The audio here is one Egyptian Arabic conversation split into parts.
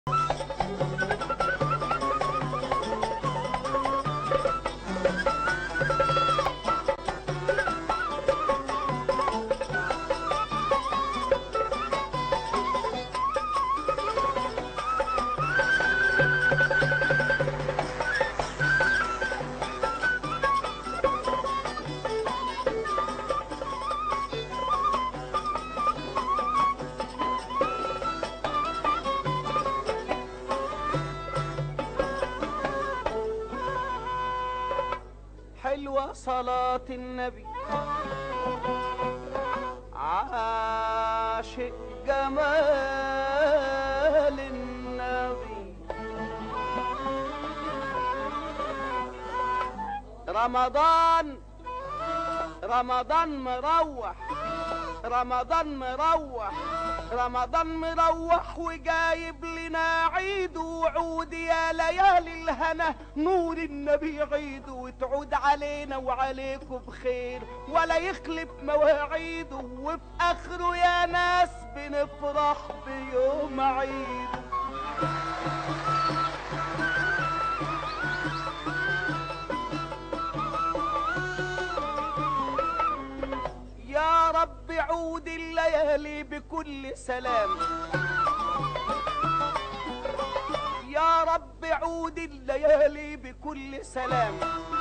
حلوة صلاة النبي عاشق جمال النبي رمضان رمضان مروح رمضان مروح رمضان مروح وجايب لنا عيد وعود يا ليالي الهنا نور النبي عيد وتعود علينا وعليكم بخير ولا يخلف مواعيده وفي اخره يا ناس بنفرح بيوم عيد يا رب عود الليالي بكل سلام يا رب عود الليالي بكل سلام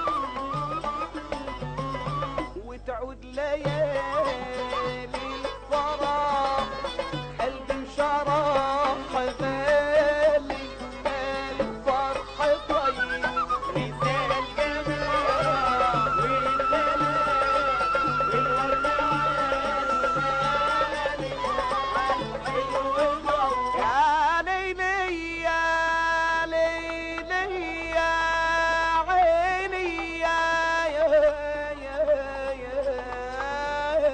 وتعود ليالي الفرح قلبي انشرح غالي الفرح طيب مثال جمال والدلال يا ليلي يا ليلي يا عيني يا يا يا يا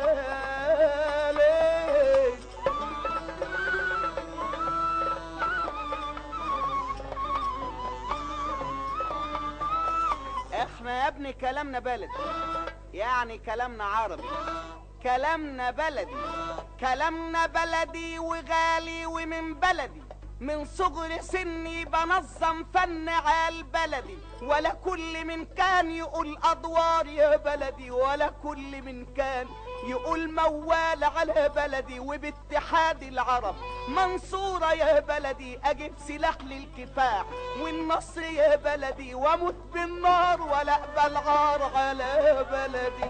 ليل احنا يا ابني كلامنا بلدي يعني كلامنا عربي كلامنا بلدي كلامنا بلدي وغالي ومن بلدي من صغر سني بنظم فن عال بلدي ولا كل من كان يقول ادوار يا بلدي ولا كل من كان يقول موال على بلدي وباتحاد العرب منصورة يا بلدي اجيب سلاح للكفاح والنصر يا بلدي واموت بالنار ولا اقبل عار على بلدي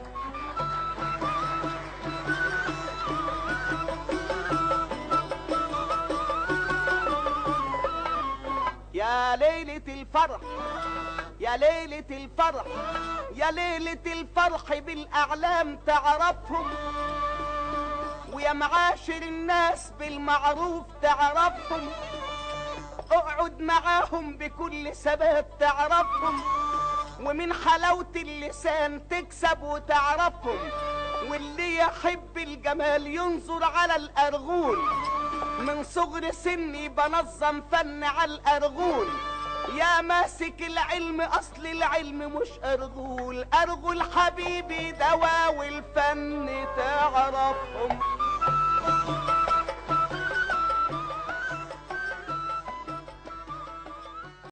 يا ليلة الفرح يا ليلة الفرح يا ليلة الفرح بالأعلام تعرفهم ويا معاشر الناس بالمعروف تعرفهم اقعد معاهم بكل ثبات تعرفهم ومن حلاوة اللسان تكسب وتعرفهم واللي يحب الجمال ينظر على الأرغول من صغر سني بنظم فن على الأرغول يا ماسك العلم أصل العلم مش أرغول أرغول حبيبي دواء والفن تعرفهم